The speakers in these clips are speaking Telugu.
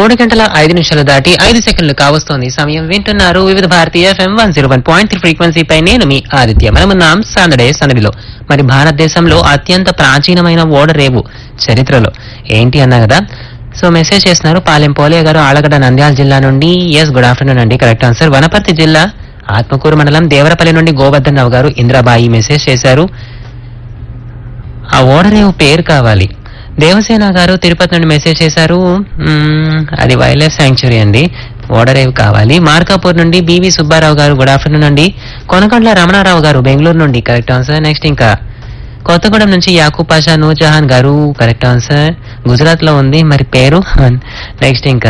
మూడు గంటల ఐదు నిమిషాలు దాటి ఐదు సెకండ్లు కావస్తోంది సమయం వింటున్నారు వివిధ భారతీయ FM one zero one point three ఫ్రీక్వెన్సీపై నేను మీ ఆదిత్య మనమున్నాం సందడే సందడిలో మరి భారతదేశంలో అత్యంత ప్రాచీనమైన ఓడరేవు చరిత్రలో ఏంటి అన్నా కదా సో మెసేజ్ చేస్తున్నారు పాలెం పోలే గారు ఆలగడ్డ నంద్యాల జిల్లా నుండి ఎస్ గుడ్ ఆఫ్టర్నూన్ అండి కరెక్ట్ ఆన్సర్ వనపర్తి జిల్లా ఆత్మకూరు మండలం దేవరపల్లి నుండి గోవర్ధన్ రావు గారు ఇంద్రాబాయి మెసేజ్ చేశారు ఆ ఓడరేవు పేరు కావాలి దేవసేన గారు తిరుపతి నుండి మెసేజ్ చేశారు మ్మ్, అది వైల్డ్ లైఫ్ శాంక్చురీ అండి ఓడరేవు కావాలి మార్కాపూర్ నుండి బివి సుబ్బారావు గారు గుడ్ ఆఫ్టర్నూన్ అండి కొనకొండల రమణారావు గారు బెంగళూరు నుండి కరెక్ట్ ఆన్సర్ నెక్స్ట్ ఇంకా కొత్తగూడెం నుంచి యాకూబ్ పాషా నూర్జహాన్ గారు కరెక్ట్ ఆన్సర్ గుజరాత్ లో ఉంది మరి పేరు నెక్స్ట్ ఇంకా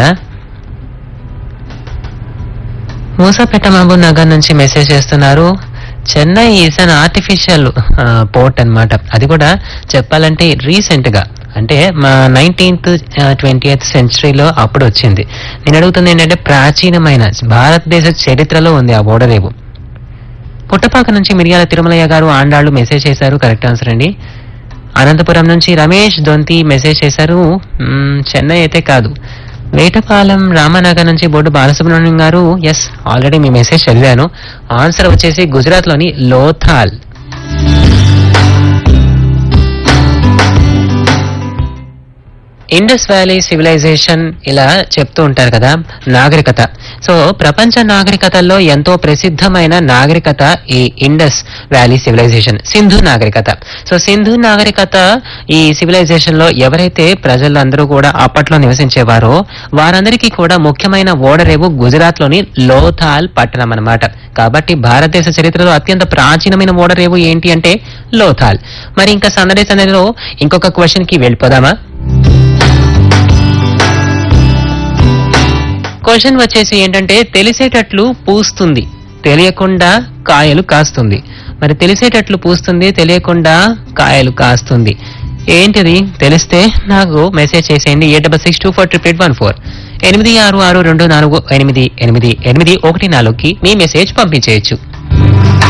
మూసాపేట మహబూబ్ నగర్ నుంచి మెసేజ్ చేస్తున్నారు Chennai is an artificial port అన్నమాట అది కూడా చెప్పాలంటే రీసెంట్ గా అంటే మా నైన్టీన్త్ ట్వంటీ ఎయిత్ సెంచరీలో అప్పుడు వచ్చింది నేను అడుగుతుంది ఏంటంటే ప్రాచీనమైన భారతదేశ చరిత్రలో ఉంది ఆ ఓడరేవు పుట్టపాక నుంచి మిరియాల తిరుమలయ్య గారు ఆండాళ్ళు మెసేజ్ చేశారు కరెక్ట్ ఆన్సర్ అండి అనంతపురం నుంచి రమేష్ దొంతి మెసేజ్ చేశారు మ్మ్, చెన్నై అయితే కాదు వేటపాలెం రామనగర్ నుంచి బొడ్డు బాలసుబ్రహ్మణ్యం గారు ఎస్ ఆల్రెడీ మీ మెసేజ్ చదివాను ఆన్సర్ వచ్చేసి గుజరాత్ లోని లోథాల్ ఇండస్ వ్యాలీ సివిలైజేషన్ ఇలా చెప్తూ ఉంటారు కదా నాగరికత సో ప్రపంచ నాగరికతల్లో ఎంతో ప్రసిద్ధమైన నాగరికత ఈ ఇండస్ వ్యాలీ సివిలైజేషన్ సింధు నాగరికత సో సింధు నాగరికత ఈ సివిలైజేషన్ లో ఎవరైతే ప్రజలందరూ కూడా అప్పట్లో నివసించేవారో వారందరికీ కూడా ముఖ్యమైన ఓడరేవు గుజరాత్ లోని లోథాల్ పట్టణం అన్నమాట కాబట్టి భారతదేశ చరిత్రలో అత్యంత ప్రాచీనమైన ఓడరేవు ఏంటి అంటే లోథాల్ మరి ఇంకా సందడి సందడిలో ఇంకొక క్వశ్చన్ కి వెళ్ళిపోదామా క్వశ్చన్ వచ్చేసి ఏంటంటే తెలిసేటట్లు పూస్తుంది తెలియకుండా కాయలు కాస్తుంది మరి తెలిసేటట్లు పూస్తుంది తెలియకుండా కాయలు కాస్తుంది ఏంటిది తెలిస్తే నాకు మెసేజ్ చేసేయండి eight double six two four triple one four ఎనిమిది ఆరు ఆరు రెండు నాలుగు ఎనిమిది ఎనిమిది ఎనిమిది ఒకటి నాలుగుకి మీ మెసేజ్ పంపించేయచ్చు